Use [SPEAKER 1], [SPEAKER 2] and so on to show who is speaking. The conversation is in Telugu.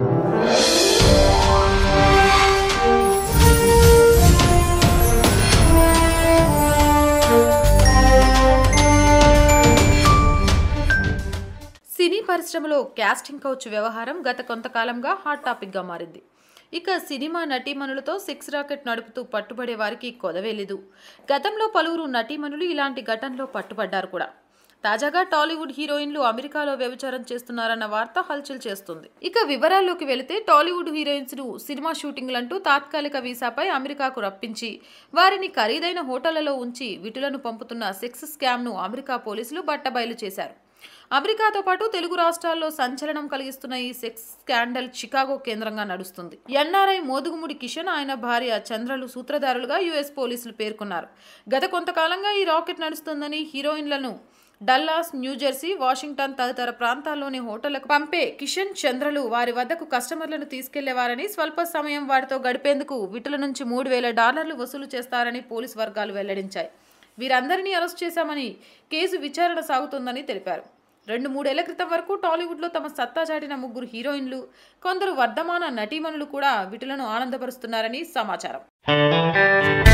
[SPEAKER 1] సినీ పరిశ్రమలో క్యాస్టింగ్ కౌచ్ వ్యవహారం గత కొంతకాలంగా హాట్ టాపిక్గా మారింది ఇక సినిమా నటీమణులతో సెక్స్ రాకెట్ నడుపుతూ పట్టుబడే వారికి కొదవేలేదు గతంలో పలువురు నటీమణులు ఇలాంటి ఘటనలో పట్టుబడ్డారు కూడా తాజాగా టాలీవుడ్ హీరోయిన్లు అమెరికాలో వ్యభిచారం చేస్తున్నారన్న వార్త హల్చల్ చేస్తుంది ఇక వివరాల్లోకి వెళితే టాలీవుడ్ హీరోయిన్స్ ను సినిమా షూటింగ్లంటూ తాత్కాలిక వీసాపై అమెరికాకు రప్పించి వారిని ఖరీదైన హోటళ్లలో ఉంచి విటులను పంపుతున్న సెక్స్ స్కామ్ ను అమెరికా పోలీసులు బట్టబయలు చేశారు అమెరికాతో పాటు తెలుగు రాష్ట్రాల్లో సంచలనం కలిగిస్తున్న ఈ సెక్స్ స్కాండల్ చికాగో కేంద్రంగా నడుస్తుంది ఎన్ఆర్ఐ మోదుగుముడి కిషన్ ఆయన భార్య చంద్రలు సూత్రధారులుగా యుఎస్ పోలీసులు పేర్కొన్నారు గత కొంతకాలంగా ఈ రాకెట్ నడుస్తుందని హీరోయిన్లను డల్లాస్ న్యూజెర్సీ వాషింగ్టన్ తదితర ప్రాంతాల్లోని హోటళ్లకు పంపే కిషన్ చంద్రలు వారి వద్దకు కస్టమర్లను తీసుకెళ్లేవారని స్వల్ప సమయం వారితో గడిపేందుకు విటుల నుంచి మూడు వేల డాలర్లు వసూలు చేస్తారని పోలీసు వర్గాలు వెల్లడించాయి వీరందరినీ అరెస్ట్ చేశామని కేసు విచారణ సాగుతోందని తెలిపారు రెండు మూడేళ్ల క్రితం వరకు టాలీవుడ్లో తమ సత్తా చాటిన ముగ్గురు హీరోయిన్లు కొందరు వర్ధమాన నటీమణులు కూడా విటులను ఆనందపరుస్తున్నారని సమాచారం